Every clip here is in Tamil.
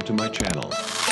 to my channel.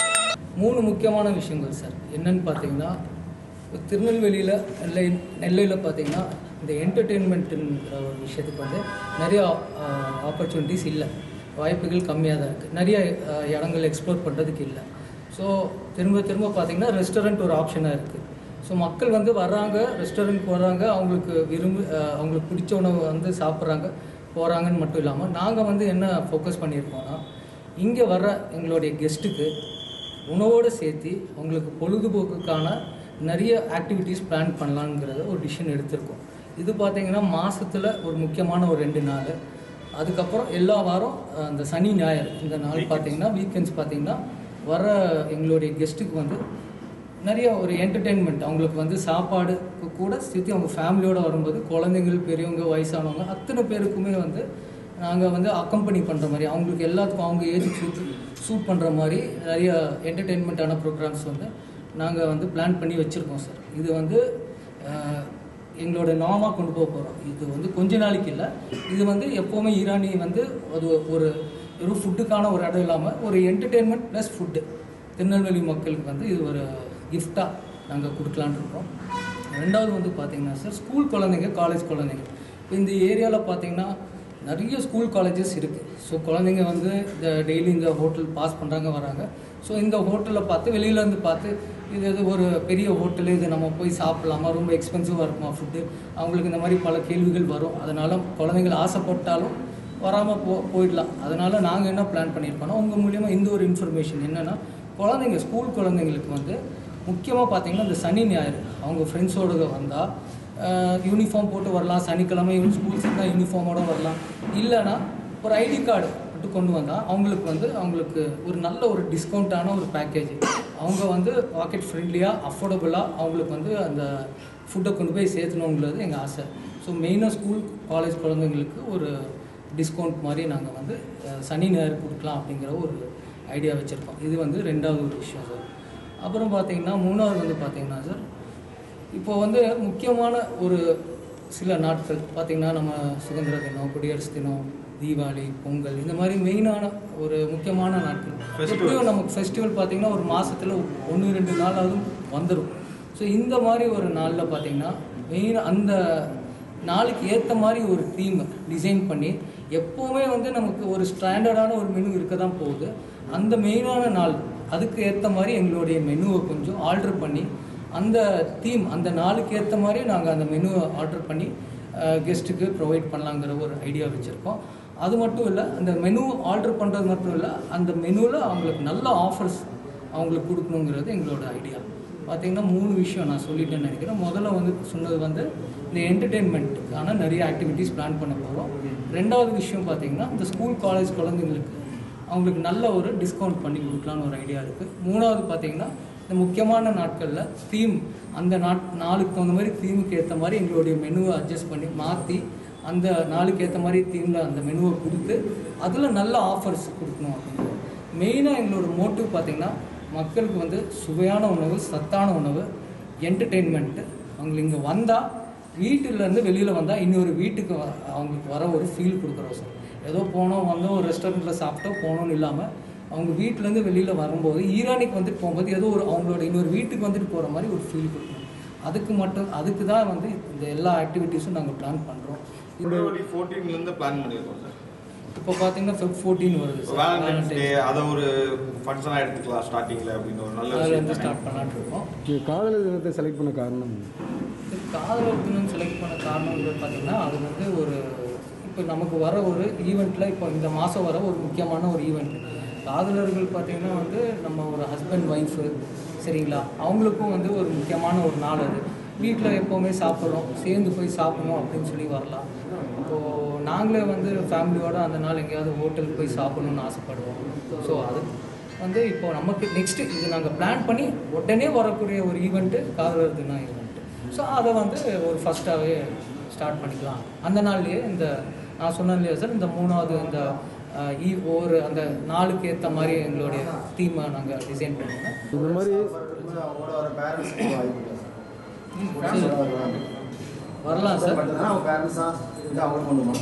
மூணு முக்கியமான விஷயங்கள் சார் என்னன்னு பார்த்தீங்கன்னா திருநெல்வேலியில் நெல்லை நெல்லையில் பார்த்தீங்கன்னா இந்த என்டர்டெயின்மெண்ட்டுன்ற ஒரு விஷயத்துக்கு வந்து நிறைய ஆப்பர்ச்சுனிட்டிஸ் இல்லை வாய்ப்புகள் கம்மியாக தான் இருக்குது நிறைய அஹ், இடங்கள் எக்ஸ்ப்ளோர் பண்ணுறதுக்கு இல்லை ஸோ திரும்ப திரும்ப பார்த்தீங்கன்னா ரெஸ்டாரண்ட் ஒரு ஆப்ஷனாக இருக்குது ஸோ மக்கள் வந்து வர்றாங்க ரெஸ்டாரண்ட் போகிறாங்க அவங்களுக்கு விரும்பி அஹ், அவங்களுக்கு பிடிச்ச உணவு வந்து சாப்பிட்றாங்க போகிறாங்கன்னு மட்டும் இல்லாமல் நாங்கள் வந்து என்ன ஃபோக்கஸ் பண்ணியிருக்கோம்னா இங்கே வர்ற எங்களுடைய கெஸ்ட்டுக்கு உணவோடு சேர்த்து அவங்களுக்கு பொழுதுபோக்குக்கான நிறைய ஆக்டிவிட்டீஸ் பிளான் பண்ணலாங்கிறத ஒரு டிசிஷன் எடுத்திருக்கோம் இது பார்த்தீங்கன்னா மாதத்தில் ஒரு முக்கியமான ஒரு ரெண்டு நாள் அதுக்கப்புறம் எல்லா வாரம் அஹ், இந்த சனி ஞாயிறு இந்த நாள் பார்த்தீங்கன்னா வீக்கெண்ட்ஸ் பார்த்தீங்கன்னா வர எங்களுடைய கெஸ்ட்டுக்கு வந்து நிறைய ஒரு என்டர்டெயின்மெண்ட் அவங்களுக்கு வந்து சாப்பாடுக்கு கூட சேர்த்து அவங்க ஃபேமிலியோடு வரும்போது குழந்தைங்கள் பெரியவங்க வயசானவங்க அத்தனை பேருக்குமே வந்து நாங்கள் வந்து அக்கம்பனி பண்ணுற மாதிரி அவங்களுக்கு எல்லாத்துக்கும் அவங்க ஏஜுக்கு சூட் சூட் பண்ணுற மாதிரி நிறைய என்டர்டெயின்மெண்ட்டான ப்ரோக்ராம்ஸ் வந்து நாங்கள் வந்து பிளான் பண்ணி வச்சுருக்கோம் சார் இது வந்து அஹ், எங்களோட நாமாக கொண்டு போக போகிறோம் இது வந்து கொஞ்ச நாளைக்கு இல்லை இது வந்து எப்போவுமே ஈரானி வந்து அது ஒரு வெறும் ஃபுட்டுக்கான ஒரு இடம் இல்லாமல் ஒரு என்டர்டெயின்மெண்ட் ப்ளஸ் ஃபுட்டு திருநெல்வேலி மக்களுக்கு வந்து இது ஒரு கிஃப்டாக நாங்கள் கொடுக்கலான்னு இருக்கோம் ரெண்டாவது வந்து பார்த்தீங்கன்னா சார் ஸ்கூல் குழந்தைங்க காலேஜ் குழந்தைங்க இப்போ இந்த ஏரியாவில் பார்த்தீங்கன்னா நிறைய ஸ்கூல் காலேஜஸ் இருக்குது ஸோ குழந்தைங்க வந்து இந்த டெய்லி இந்த ஹோட்டல் பாஸ் பண்ணுறாங்க வராங்க ஸோ இந்த ஹோட்டலில் பார்த்து வெளியிலேருந்து பார்த்து இது இது ஒரு பெரிய ஹோட்டலு இது நம்ம போய் சாப்பிட்லாமா ரொம்ப எக்ஸ்பென்சிவாக இருக்குமா ஃபுட்டு அவங்களுக்கு இந்த மாதிரி பல கேள்விகள் வரும் அதனால் குழந்தைகள் ஆசைப்பட்டாலும் வராமல் போ போயிடலாம் அதனால் நாங்கள் என்ன பிளான் பண்ணியிருக்கோம்னா உங்கள் மூலியமா இந்த ஒரு இன்ஃபர்மேஷன் என்னென்னா குழந்தைங்க ஸ்கூல் குழந்தைங்களுக்கு வந்து முக்கியமாக பார்த்தீங்கன்னா இந்த சனி ஞாயிறு அவங்க ஃப்ரெண்ட்ஸோடு வந்தால் யூனிஃபார்ம் போட்டு வரலாம் சனிக்கிழமை ஸ்கூல்ஸ் இருந்தால் யூனிஃபார்மோட வரலாம் இல்லைன்னா ஒரு ஐடி கார்டு மட்டும் கொண்டு வந்தால் அவங்களுக்கு வந்து அவங்களுக்கு ஒரு நல்ல ஒரு டிஸ்கவுண்ட்டான ஒரு பேக்கேஜ் அவங்க வந்து பாக்கெட் ஃப்ரெண்ட்லியாக அஃபோர்டபுளாக அவங்களுக்கு வந்து அந்த ஃபுட்டை கொண்டு போய் சேர்த்தணுங்கிறது எங்கள் ஆசை ஸோ மெயினாக ஸ்கூல் காலேஜ் குழந்தைங்களுக்கு ஒரு டிஸ்கவுண்ட் மாதிரி நாங்கள் வந்து அஹ், சனி ஞாயிறு கொடுக்கலாம் அப்படிங்கிற ஒரு ஐடியா வச்சுருக்கோம் இது வந்து ரெண்டாவது ஒரு விஷயம் சார் அப்புறம் பார்த்தீங்கன்னா மூணாவது வந்து பார்த்தீங்கன்னா சார் இப்போ வந்து முக்கியமான ஒரு சில நாட்கள் பார்த்திங்கன்னா நம்ம சுதந்திர தினம் குடியரசு தினம் தீபாவளி பொங்கல் இந்த மாதிரி மெயினான ஒரு முக்கியமான நாட்கள் எப்படியும் நமக்கு ஃபெஸ்டிவல் பார்த்திங்கன்னா ஒரு மாதத்தில் ஒன்று ரெண்டு நாளாவது வந்துடும் ஸோ இந்த மாதிரி ஒரு நாளில் பார்த்திங்கன்னா மெயின் அந்த நாளுக்கு ஏற்ற மாதிரி ஒரு தீம் டிசைன் பண்ணி எப்போவுமே வந்து நமக்கு ஒரு ஸ்டாண்டர்டான ஒரு மெனு இருக்க தான் போகுது அந்த மெயினான நாள் அதுக்கு ஏற்ற மாதிரி எங்களுடைய மெனுவை கொஞ்சம் ஆல்டர் பண்ணி அந்த தீம் அந்த நாளுக்கு ஏற்ற மாதிரி நாங்கள் அந்த மெனுவை ஆர்டர் பண்ணி கெஸ்ட்டுக்கு ப்ரொவைட் பண்ணலாங்கிற ஒரு ஐடியா வச்சுருக்கோம் அது மட்டும் இல்லை அந்த மெனு ஆர்டர் பண்ணுறது மட்டும் இல்லை அந்த மெனுவில் அவங்களுக்கு நல்ல ஆஃபர்ஸ் அவங்களுக்கு கொடுக்கணுங்கிறது எங்களோட ஐடியா பார்த்தீங்கன்னா மூணு விஷயம் நான் சொல்லிட்டேன்னு நினைக்கிறேன் முதல்ல வந்து சொன்னது வந்து இந்த என்டர்டெயின்மெண்ட்டுக்கான நிறைய ஆக்டிவிட்டீஸ் பிளான் பண்ண போகிறோம் ரெண்டாவது விஷயம் பார்த்தீங்கன்னா இந்த ஸ்கூல் காலேஜ் குழந்தைங்களுக்கு அவங்களுக்கு நல்ல ஒரு டிஸ்கவுண்ட் பண்ணி கொடுக்கலான்னு ஒரு ஐடியா இருக்குது மூணாவது பார்த்தீங்கன்னா இந்த முக்கியமான நாட்களில் தீம் அந்த நாட் நாளுக்கு தகுந்த மாதிரி தீமுக்கு ஏற்ற மாதிரி எங்களுடைய மெனுவை அட்ஜஸ்ட் பண்ணி மாற்றி அந்த நாளுக்கு ஏற்ற மாதிரி தீமில் அந்த மெனுவை கொடுத்து அதில் நல்ல ஆஃபர்ஸ் கொடுக்கணும் அப்படிங்கிறது மெயினாக எங்களோட மோட்டிவ் பார்த்திங்கன்னா மக்களுக்கு வந்து சுவையான உணவு சத்தான உணவு என்டர்டெயின்மெண்ட்டு அவங்களுக்கு இங்கே வந்தால் வீட்டிலேருந்து வெளியில் வந்தால் இன்னொரு வீட்டுக்கு வ- அவங்களுக்கு வர ஒரு ஃபீல் கொடுக்குறோம் சார் ஏதோ போனோம் வந்தோம் ஒரு ரெஸ்டாரண்ட்டில் சாப்பிட்டோம் போனோம்னு இல்லாமல் அவங்க வீட்டிலேருந்து வெளியில் வரும்போது ஈரானிக்கு வந்துட்டு போகும்போது ஏதோ ஒரு அவங்களோட இன்னொரு வீட்டுக்கு வந்துட்டு போகிற மாதிரி ஒரு ஃபீல் கொடுக்கணும் அதுக்கு மட்டும் அதுக்கு தான் வந்து இந்த எல்லா ஆக்டிவிட்டீஸும் நாங்கள் பிளான் பண்ணுறோம் பிப்ரவரி ஃபோர்டீன்லேருந்து பிளான் பண்ணியிருக்கோம் சார் இப்போ பார்த்தீங்கன்னா ஃபெப் ஃபோர்டீன் வருது சார் வேலண்டைன்ஸ் டே Valentine's அதை ஒரு ஃபங்க்ஷனாக எடுத்துக்கலாம் ஸ்டார்டிங்கில் அப்படின்னு ஒரு நல்ல அதுலேருந்து விஷயம் ஸ்டார்ட் பண்ணலான்னு இருக்கோம் ஓகே காதலர் தினத்தை செலக்ட் பண்ண காரணம் இது காதலர் தினம் செலக்ட் பண்ண காரணம்ன்றது பார்த்தீங்கன்னா அது வந்து ஒரு இப்போ நமக்கு வர ஒரு ஈவெண்ட்டில் இப்போ இந்த மாதம் வர ஒரு முக்கியமான ஒரு ஈவெண்ட் காதலர்கள் பார்த்தீங்கன்னா வந்து நம்ம ஒரு ஹஸ்பண்ட் ஒய்ஃபு சரிங்களா அவங்களுக்கும் வந்து ஒரு முக்கியமான ஒரு நாள் அது வீட்டில் எப்போவுமே சாப்பிட்றோம் சேர்ந்து போய் சாப்பிடணும் அப்படின்னு சொல்லி வரலாம் இப்போது நாங்களே வந்து ஃபேமிலியோட அந்த நாள் எங்கேயாவது ஹோட்டலுக்கு போய் சாப்பிடணும்னு ஆசைப்படுவோம் ஸோ அது வந்து இப்போ நமக்கு நெக்ஸ்ட்டு இது நாங்கள் பிளான் பண்ணி உடனே வரக்கூடிய ஒரு ஈவெண்ட்டு காதலர் தினம் ஈவெண்ட்டு ஸோ அதை வந்து ஒரு ஃபஸ்ட்டாகவே ஸ்டார்ட் பண்ணிக்கலாம் அந்த நாள்லயே இந்த நான் சொன்னேன் இல்லையா சார் இந்த மூணாவது இந்த அஹ், ஈ ஒரு அந்த நாளுக்கு ஏற்ற மாதிரி எங்களுடைய தீமை நாங்கள் டிசைன் பண்ணுவோம் இந்த மாதிரி அவங்களோட வர பேரண்ட்ஸ்க்கு வாய்ப்பு இல்லை சார் வரலாம் சார் அவங்க பேரண்ட்ஸ் தான் இது அவங்க பண்ணுவோம்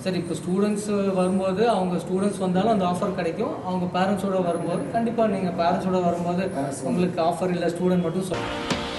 சார் இப்போ ஸ்டூடெண்ட்ஸ் வரும்போது அவங்க ஸ்டூடெண்ட்ஸ் வந்தாலும் அந்த ஆஃபர் கிடைக்கும் அவங்க பேரண்ட்ஸோட வரும்போது கண்டிப்பாக நீங்கள் பேரண்ட்ஸோட வரும்போது உங்களுக்கு ஆஃபர் இல்லை ஸ்டூடெண்ட் மட்டும் சொல்